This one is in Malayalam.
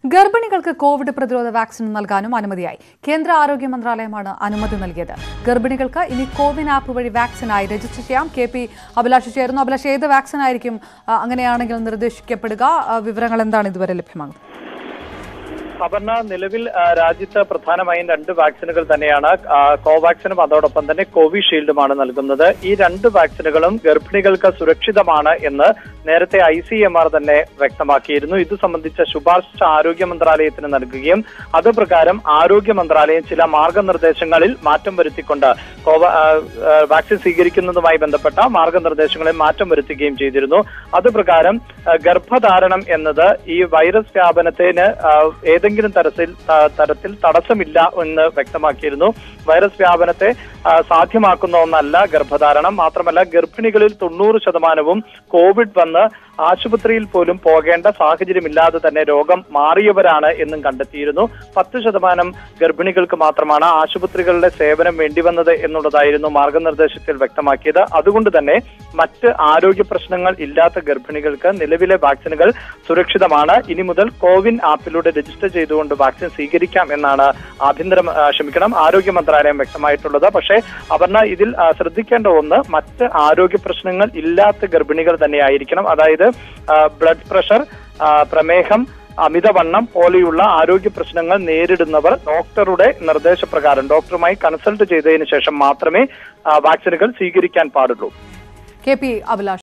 ഗർഭിണികൾക്ക് കോവിഡ് പ്രതിരോധ വാക്സിൻ നൽകാനും അനുമതിയായി കേന്ദ്ര ആരോഗ്യ മന്ത്രാലയമാണ് അനുമതി നൽകിയത് ഗർഭിണികൾക്ക് ഇനി കോവിൻ ആപ്പ് വഴി വാക്സിനായി രജിസ്റ്റർ ചെയ്യാം കെ പി അഭിലാഷ് ചേരുന്നു അഭിലാഷ് ഏത് വാക്സിൻ ആയിരിക്കും ആ, അങ്ങനെയാണെങ്കിൽ നിർദ്ദേശിക്കപ്പെടുക ആ, വിവരങ്ങൾ എന്താണ് ഇതുവരെ ലഭ്യമാകുന്നത് അപർണ നിലവിൽ ആ, രാജ്യത്ത് പ്രധാനമായും രണ്ട് വാക്സിനുകൾ തന്നെയാണ് ആ, കോവാക്സിനും അതോടൊപ്പം തന്നെ കോവിഷീൽഡുമാണ് നൽകുന്നത് ഈ രണ്ട് വാക്സിനുകളും ഗർഭിണികൾക്ക് സുരക്ഷിതമാണ് എന്ന് നേരത്തെ ഐ സി എം ആർ തന്നെ വ്യക്തമാക്കിയിരുന്നു ഇത് സംബന്ധിച്ച ശുപാർശ ആരോഗ്യ മന്ത്രാലയത്തിന് നൽകുകയും അത് പ്രകാരം ആരോഗ്യ മന്ത്രാലയം ചില മാർഗനിർദ്ദേശങ്ങളിൽ മാറ്റം വരുത്തിക്കൊണ്ട് കോവ ആ, ആ, വാക്സിൻ സ്വീകരിക്കുന്നതുമായി ബന്ധപ്പെട്ട മാർഗനിർദ്ദേശങ്ങളിൽ മാറ്റം വരുത്തുകയും ചെയ്തിരുന്നു അത് പ്രകാരം ആ, ഗർഭധാരണം എന്നത് ഈ വൈറസ് വ്യാപനത്തിന് ആ, ഏതെങ്കിലും തരത്തിൽ ത- തരത്തിൽ തടസ്സമില്ല എന്ന് വ്യക്തമാക്കിയിരുന്നു വൈറസ് വ്യാപനത്തെ ആ, സാധ്യമാക്കുന്ന ഒന്നല്ല ഗർഭധാരണം മാത്രമല്ല ഗർഭിണികളിൽ തൊണ്ണൂറ് ശതമാനവും കോവിഡ് വന്ന് ആശുപത്രിയിൽ പോലും പോകേണ്ട സാഹചര്യമില്ലാതെ തന്നെ രോഗം മാറിയവരാണ് എന്നും കണ്ടെത്തിയിരുന്നു പത്ത് ശതമാനം ഗർഭിണികൾക്ക് മാത്രമാണ് ആശുപത്രികളുടെ സേവനം വേണ്ടിവന്നത് എന്നുള്ളതായിരുന്നു മാർഗനിർദ്ദേശത്തിൽ വ്യക്തമാക്കിയത് അതുകൊണ്ട് തന്നെ മറ്റ് ആരോഗ്യ പ്രശ്നങ്ങൾ ഇല്ലാത്ത ഗർഭിണികൾക്ക് നിലവിലെ വാക്സിനുകൾ സുരക്ഷിതമാണ് ഇനി മുതൽ കോവിൻ ആപ്പിലൂടെ രജിസ്റ്റർ ചെയ്തുകൊണ്ട് വാക്സിൻ സ്വീകരിക്കാം എന്നാണ് ആഭ്യന്തര ആ, ക്ഷമിക്കണം ആരോഗ്യ മന്ത്രാലയം വ്യക്തമായിട്ടുള്ളത് പക്ഷേ അപർണ ഇതിൽ ആ, ശ്രദ്ധിക്കേണ്ട ഒന്ന് മറ്റ് ആരോഗ്യ പ്രശ്നങ്ങൾ ഇല്ലാത്ത ഗർഭിണികൾ തന്നെയായിരിക്കണം അതായത് ആ, ബ്ലഡ് പ്രഷർ ആ, പ്രമേഹം അമിതവണ്ണം പോലെയുള്ള ആരോഗ്യ പ്രശ്നങ്ങൾ നേരിടുന്നവർ ഡോക്ടറുടെ നിർദ്ദേശപ്രകാരം ഡോക്ടറുമായി കൺസൾട്ട് ചെയ്തതിനു ശേഷം മാത്രമേ ആ, വാക്സിനുകൾ സ്വീകരിക്കാൻ പാടുള്ളൂ കെ പി അഭിലാഷ്